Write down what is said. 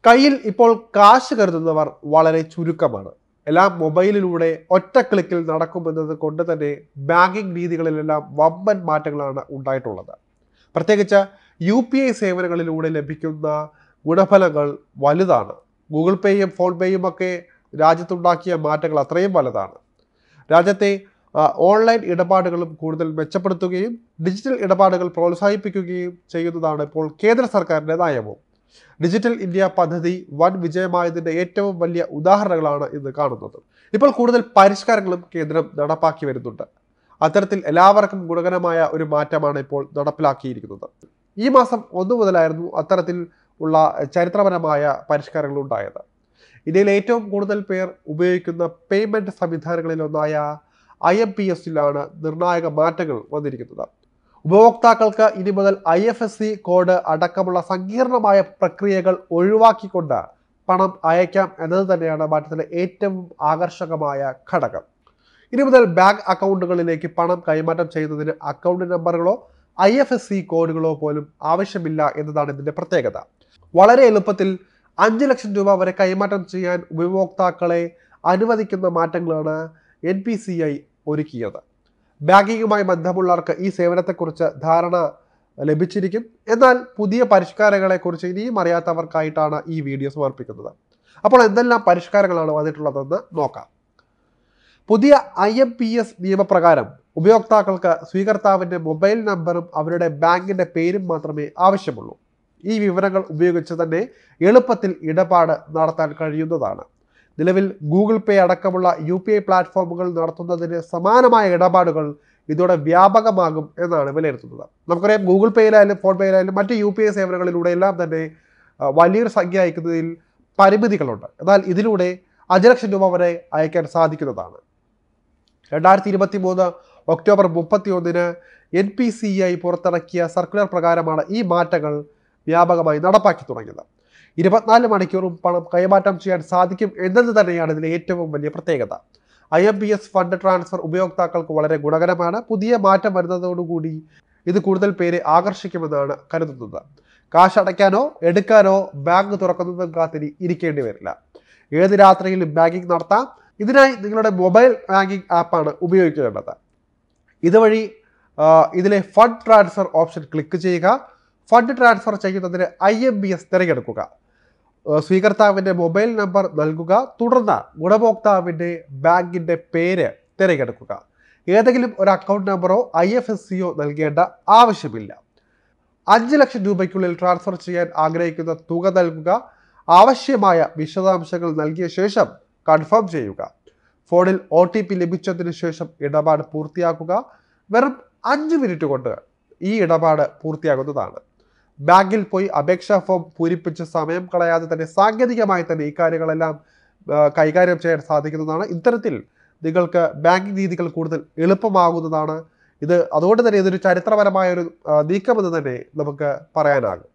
കയ്യിൽ ഇപ്പോൾ കാശ് കരുതുന്നവർ വളരെ ചുരുക്കമാണ് എല്ലാം മൊബൈലിലൂടെ ഒറ്റ ക്ലിക്കിൽ നടക്കുമെന്നത് കൊണ്ട് തന്നെ ബാങ്കിംഗ് രീതികളിലെല്ലാം വമ്പൻ മാറ്റങ്ങളാണ് ഉണ്ടായിട്ടുള്ളത് പ്രത്യേകിച്ച് യു പി ഐ സേവനങ്ങളിലൂടെ ലഭിക്കുന്ന ഗുണഫലങ്ങൾ വലുതാണ് ഗൂഗിൾ പേയും ഫോൺ പേയും ഒക്കെ രാജ്യത്തുണ്ടാക്കിയ മാറ്റങ്ങൾ അത്രയും വലുതാണ് രാജ്യത്തെ ആ, ഓൺലൈൻ ഇടപാടുകളും കൂടുതൽ മെച്ചപ്പെടുത്തുകയും ഡിജിറ്റൽ ഇടപാടുകൾ പ്രോത്സാഹിപ്പിക്കുകയും ചെയ്യുന്നതാണ് ഇപ്പോൾ കേന്ദ്ര സർക്കാരിൻ്റെ നയവും ഡിജിറ്റൽ ഇന്ത്യ പദ്ധതി വൻ വിജയമായതിൻ്റെ ഏറ്റവും വലിയ ഉദാഹരണങ്ങളാണ് ഇന്ന് കാണുന്നത് ഇപ്പോൾ കൂടുതൽ പരിഷ്കാരങ്ങളും കേന്ദ്രം നടപ്പാക്കി വരുന്നുണ്ട് അത്തരത്തിൽ എല്ലാവർക്കും ഗുണകരമായ ഒരു മാറ്റമാണ് ഇപ്പോൾ നടപ്പിലാക്കിയിരിക്കുന്നത് ഈ മാസം ഒന്നു മുതലായിരുന്നു അത്തരത്തിൽ ഉള്ള ചരിത്രപരമായ പരിഷ്കാരങ്ങൾ ഉണ്ടായത് ഇന്ത്യയിൽ ഏറ്റവും കൂടുതൽ പേർ ഉപയോഗിക്കുന്ന പേയ്മെൻറ്റ് സംവിധാനങ്ങളിലൊന്നായ ഐ എം പി എസിലാണ് നിർണായക മാറ്റങ്ങൾ വന്നിരിക്കുന്നത് ഉപഭോക്താക്കൾക്ക് ഇനി മുതൽ I F S C code അടക്കമുള്ള സങ്കീർണമായ പ്രക്രിയകൾ ഒഴിവാക്കിക്കൊണ്ട് പണം അയക്കാം എന്നത് തന്നെയാണ് മാറ്റത്തിലെ ഏറ്റവും ആകർഷകമായ ഘടകം ഇനി മുതൽ ബാങ്ക് അക്കൗണ്ടുകളിലേക്ക് പണം കൈമാറ്റം ചെയ്യുന്നതിന് അക്കൗണ്ട് നമ്പറുകളോ ഐ എഫ് എസ് സി കോഡുകളോ പോലും ആവശ്യമില്ല എന്നതാണ് ഇതിൻ്റെ പ്രത്യേകത വളരെ എളുപ്പത്തിൽ അഞ്ച് ലക്ഷം രൂപ വരെ കൈമാറ്റം ചെയ്യാൻ ഉപഭോക്താക്കളെ അനുവദിക്കുന്ന മാറ്റങ്ങളാണ് എൻ പി സി ഐ ഒരുക്കിയത് ബാങ്കിങ്ങുമായി ബന്ധമുള്ളവർക്ക് ഈ സേവനത്തെക്കുറിച്ച് ധാരണ ലഭിച്ചിരിക്കും എന്നാൽ പുതിയ പരിഷ്കാരങ്ങളെക്കുറിച്ച് ഇനിയും അറിയാത്തവർക്കായിട്ടാണ് ഈ വീഡിയോ സമർപ്പിക്കുന്നത് അപ്പോൾ എന്തെല്ലാം പരിഷ്കാരങ്ങളാണ് വന്നിട്ടുള്ളതെന്ന് നോക്കാം പുതിയ ഐ എം പി എസ് നിയമപ്രകാരം ഉപയോക്താക്കൾക്ക് സ്വീകർത്താവിൻ്റെ മൊബൈൽ നമ്പറും അവരുടെ ബാങ്കിൻ്റെ പേരും മാത്രമേ ആവശ്യമുള്ളൂ ഈ വിവരങ്ങൾ ഉപയോഗിച്ച് തന്നെ എളുപ്പത്തിൽ ഇടപാട് നടത്താൻ കഴിയുന്നതാണ് നിലവിൽ ഗൂഗിൾ പേ അടക്കമുള്ള യു പി ഐ പ്ലാറ്റ്ഫോമുകൾ നടത്തുന്നതിന് സമാനമായ ഇടപാടുകൾ ഇതോടെ വ്യാപകമാകും എന്നാണ് വിലയിരുത്തുന്നത് നമുക്കറിയാം ഗൂഗിൾ പേയിലായാലും ഫോൺ പേയിലായാലും മറ്റ് യു പി ഐ സേവനങ്ങളിലൂടെ എല്ലാം തന്നെ ആ, വലിയൊരു സംഖ്യ അയക്കുന്നതിൽ പരിമിതികളുണ്ട് എന്നാൽ ഇതിലൂടെ അഞ്ച് ലക്ഷം രൂപ വരെ അയക്കാൻ സാധിക്കുന്നതാണ് രണ്ടായിരത്തി ഇരുപത്തി മൂന്ന് ഒക്ടോബർ മുപ്പത്തി ഒന്നിന് എൻ പി സി ഐ പുറത്തിറക്കിയ സർക്കുലർ പ്രകാരമാണ് ഈ മാറ്റങ്ങൾ വ്യാപകമായി നടപ്പാക്കി തുടങ്ങിയത് ഇരുപത്തിനാല് മണിക്കൂറും പണം കൈമാറ്റം ചെയ്യാൻ സാധിക്കും എന്നത് തന്നെയാണ് ഇതിലെ ഏറ്റവും വലിയ പ്രത്യേകത I M P S fund transfer ഉപയോക്താക്കൾക്ക് വളരെ ഗുണകരമാണ് പുതിയ മാറ്റം വരുന്നതോടുകൂടി ഇത് കൂടുതൽ പേരെ ആകർഷിക്കുമെന്നാണ് കരുതുന്നത് കാശ് അടയ്ക്കാനോ എടുക്കാനോ ബാങ്ക് തുറക്കുന്നതും കാത്തിരി ഇരിക്കേണ്ടി വരില്ല ഏത് രാത്രിയിലും ബാങ്കിംഗ് നടത്താം ഇതിനായി നിങ്ങളുടെ മൊബൈൽ ബാങ്കിംഗ് ആപ്പാണ് ഉപയോഗിക്കേണ്ടത് ഇതുവഴി ആ, ഇതിലെ ഫണ്ട് ട്രാൻസ്ഫർ ഓപ്ഷൻ ക്ലിക്ക് ചെയ്യുക ഫണ്ട് ട്രാൻസ്ഫർ ചെയ്യുന്നതിന് ഐ എം ബി എസ് തിരഞ്ഞെടുക്കുക ആ, സ്വീകർത്താവിൻ്റെ മൊബൈൽ നമ്പർ നൽകുക തുടർന്ന് ഗുണഭോക്താവിൻ്റെ ബാങ്കിൻ്റെ പേര് തിരഞ്ഞെടുക്കുക ഏതെങ്കിലും ഒരു അക്കൗണ്ട് നമ്പറോ ഐ എഫ് എസ് സിയോ നൽകേണ്ട ആവശ്യമില്ല അഞ്ച് ലക്ഷം രൂപയ്ക്കുള്ളിൽ ട്രാൻസ്ഫർ ചെയ്യാൻ ആഗ്രഹിക്കുന്ന തുക നൽകുക ആവശ്യമായ വിശദാംശങ്ങൾ നൽകിയ ശേഷം കൺഫേം ചെയ്യുക ഫോണിൽ ഒ ടി പി ലഭിച്ചതിന് ശേഷം ഇടപാട് പൂർത്തിയാക്കുക വെറും അഞ്ച് മിനിറ്റ് കൊണ്ട് ഈ ഇടപാട് പൂർത്തിയാകുന്നതാണ് ബാങ്കിൽ പോയി അപേക്ഷാ ഫോം പൂരിപ്പിച്ച് സമയം കളയാതെ തന്നെ സാങ്കേതികമായി തന്നെ ഇക്കാര്യങ്ങളെല്ലാം ആ, കൈകാര്യം ചെയ്യാൻ സാധിക്കുന്നതാണ് ഇത്തരത്തിൽ നിങ്ങൾക്ക് ബാങ്കിങ് രീതികൾ കൂടുതൽ എളുപ്പമാകുന്നതാണ് ഇത് അതുകൊണ്ട് തന്നെ ഇതൊരു ചരിത്രപരമായ ഒരു ആ, നീക്കമെന്ന് തന്നെ നമുക്ക് പറയാനാകും